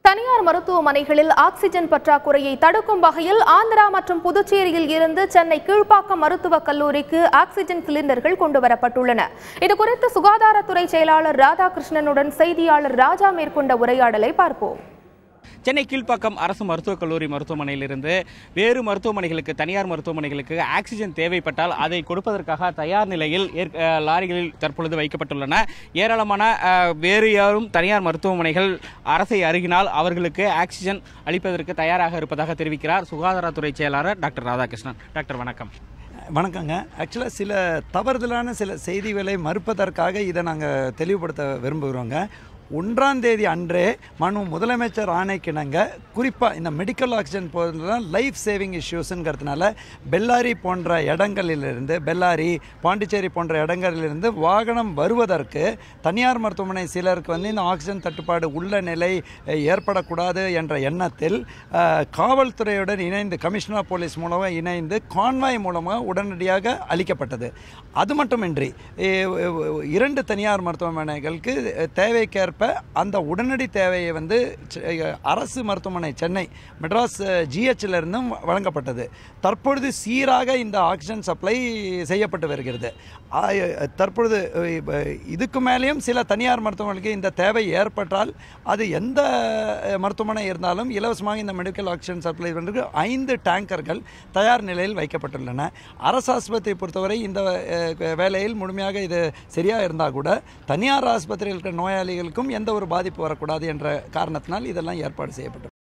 தனியார் மருத்துவமனைகளில் ஆக்சிஜன் பற்றாக்குறையை தடுக்கும் வகையில் ஆந்திரா மற்றும் புதுச்சேரியில் இருந்து சென்னை கீழ்ப்பாக்கம் மருத்துவக் கல்லூரிக்கு ஆக்சிஜன் சிலிண்டர்கள் கொண்டுவரப்பட்டுள்ளன இதுகுறித்து சுகாதாரத்துறை செயலாளர் ராதாகிருஷ்ணனுடன் செய்தியாளர் ராஜா மேற்கொண்ட உரையாடலை பார்ப்போம் சென்னை கீழ்ப்பாக்கம் அரசு மருத்துவக் கல்லூரி மருத்துவமனையிலிருந்து வேறு மருத்துவமனைகளுக்கு தனியார் மருத்துவமனைகளுக்கு ஆக்சிஜன் தேவைப்பட்டால் அதை கொடுப்பதற்காக தயார் நிலையில் ஏற்- அஹ், லாரிகளில் தற்பொழுது வைக்கப்பட்டுள்ளன ஏராளமான அஹ், வேறு யாரும் தனியார் மருத்துவமனைகள் அரசை அருகினால் அவர்களுக்கு ஆக்சிஜன் அளிப்பதற்கு தயாராக இருப்பதாக தெரிவிக்கிறார் சுகாதாரத்துறை செயலாளர் டாக்டர் ராதாகிருஷ்ணன் டாக்டர் வணக்கம் வணக்கங்க ஆக்சுவலாக சில தவறுதலான சில செய்திகளை மறுப்பதற்காக இதை நாங்கள் தெளிவுபடுத்த விரும்புகிறோங்க ஒன்றாம் தேதி அன்றே மனு முதலமைச்சர் ஆணைக்கிணங்க குறிப்பாக இந்த மெடிக்கல் ஆக்சிஜன் போதுனா லைஃப் சேவிங் இஷ்யூஸுங்கிறதுனால பெல்லாரி போன்ற இடங்களிலிருந்து பெல்லாரி பாண்டிச்சேரி போன்ற இடங்களிலிருந்து வாகனம் வருவதற்கு தனியார் மருத்துவமனை சிலருக்கு வந்து இந்த ஆக்சிஜன் தட்டுப்பாடு உள்ள நிலை அஹ், ஏற்படக்கூடாது என்ற எண்ணத்தில் அஹ், காவல்துறையுடன் இணைந்து கமிஷனர் ஆஃப் போலீஸ் மூலமாக இணைந்து கான்வாய் மூலமாக உடனடியாக அளிக்கப்பட்டது அது மட்டுமின்றி அஹ், இரண்டு தனியார் மருத்துவமனைகளுக்கு தேவைக்கேற்ப அந்த உடனடி தேவையை வந்து செ- அரசு மருத்துவமனை சென்னை மெட்ராஸ் ஜிஹெச்ல இருந்தும் வழங்கப்பட்டது தற்பொழுது சீராக இந்த ஆக்சிஜன் சப்ளை செய்யப்பட்டு வருகிறது ஆ- தற்பொழுது அஹ், இப்ப இதுக்கு மேலேயும் சில தனியார் மருத்துவமனைக்கு இந்த தேவை ஏற்பட்டால் அது எந்த அஹ், மருத்துவமனை இருந்தாலும் இலவசமாக இந்த மெடிக்கல் ஆக்சிஜன் சப்ளை பண்ணுறதுக்கு ஐந்து டேங்கர்கள் தயார் நிலையில் வைக்கப்பட்டுள்ளன அரசு ஆஸ்பத்திரியை பொறுத்தவரை இந்த அஹ், வேலையில் முழுமையாக இது சரியாக இருந்தால் கூட தனியார் ஆஸ்பத்திரியில் இருக்கிற நோயாளிகளுக்கும் எந்த ஒரு பாதிப்பு வரக்கூடாது என்ற காரணத்தினால் இதெல்லாம் ஏற்பாடு செய்யப்பட்டது